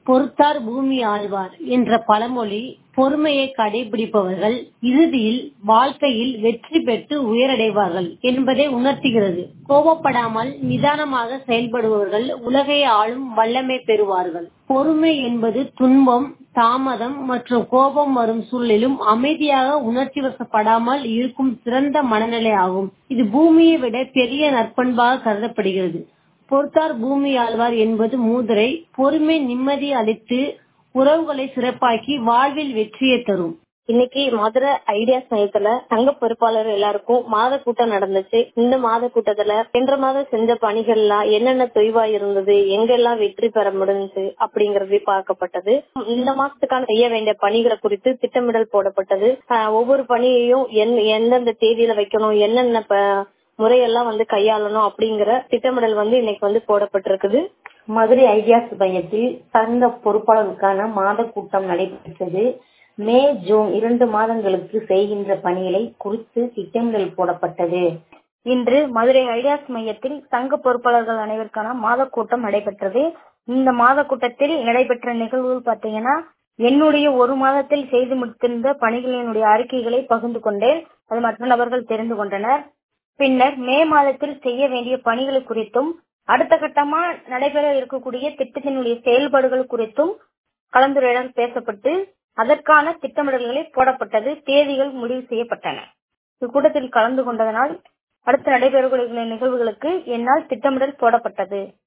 பொறுத்தார் பூமி ஆழ்வார் என்ற பழமொழி பொறுமையை கடைபிடிப்பவர்கள் இறுதியில் வாழ்க்கையில் வெற்றி பெற்று உயரடைவார்கள் என்பதை உணர்த்துகிறது கோபப்படாமல் நிதானமாக செயல்படுபவர்கள் உலகை ஆளும் வல்லமை பெறுவார்கள் பொறுமை என்பது துன்பம் தாமதம் மற்றும் கோபம் வரும் சூழலிலும் அமைதியாக உணர்ச்சி வசப்படாமல் இருக்கும் சிறந்த மனநிலை ஆகும் இது பூமியை விட பெரிய நற்பண்பாக கருதப்படுகிறது பொறுத்தார் பூமி ஆழ்வார் என்பது மூதுரை பொறுமை நிம்மதி அளித்து உறவுகளை சிறப்பாக்கி வாழ்வில் வெற்றியை தரும் இன்னைக்கு மதுரை ஐடியாஸ் மையத்துல சங்க பொறுப்பாளர் எல்லாருக்கும் மாத கூட்டம் நடந்துச்சு இந்த மாத கூட்டத்துல சென்ற மாதம் செஞ்ச பணிகள்லாம் என்னென்ன தொய்வா இருந்தது எங்கெல்லாம் வெற்றி பெற முடிஞ்சு அப்படிங்கறது பார்க்கப்பட்டது இந்த மாசத்துக்கான செய்ய வேண்டிய பணிகளை குறித்து திட்டமிடல் போடப்பட்டது ஒவ்வொரு பணியையும் எந்தெந்த தேதியில வைக்கணும் என்னென்ன முறையெல்லாம் வந்து கையாளணும் அப்படிங்கிற திட்டமிடல் வந்து இன்னைக்கு வந்து போடப்பட்டிருக்குது மதுரை ஐடியாஸ் மையத்தில் சங்க பொறுப்பாளருக்கான மாத கூட்டம் நடைபெற்றது மே ஜூன் இரண்டு மாதங்களுக்கு செய்கின்ற பணிகளை குறித்து திட்டமிடல் போடப்பட்டது இன்று மதுரை ஐடியாஸ் மையத்தில் சங்க பொறுப்பாளர்கள் அனைவருக்கான மாத கூட்டம் நடைபெற்றது இந்த மாத கூட்டத்தில் நடைபெற்ற நிகழ்வுகள் பாத்தீங்கன்னா என்னுடைய ஒரு மாதத்தில் செய்து முடித்திருந்த பணிகளினுடைய அறிக்கைகளை பகிர்ந்து கொண்டேன் அது மற்ற நபர்கள் தெரிந்து கொண்டனர் பின்னர் மே மாதத்தில் செய்ய வேண்டிய பணிகள் குறித்தும் அடுத்த கட்டமா நடைபெற இருக்கக்கூடிய திட்டத்தினுடைய செயல்பாடுகள் குறித்தும் கலந்துரையாடல் பேசப்பட்டு அதற்கான திட்டமிடல்களை போடப்பட்டது தேதிகள் முடிவு செய்யப்பட்டன இக்கூட்டத்தில் கலந்து கொண்டதனால் அடுத்து நடைபெறக்கூடிய நிகழ்வுகளுக்கு என்னால் திட்டமிடல் போடப்பட்டது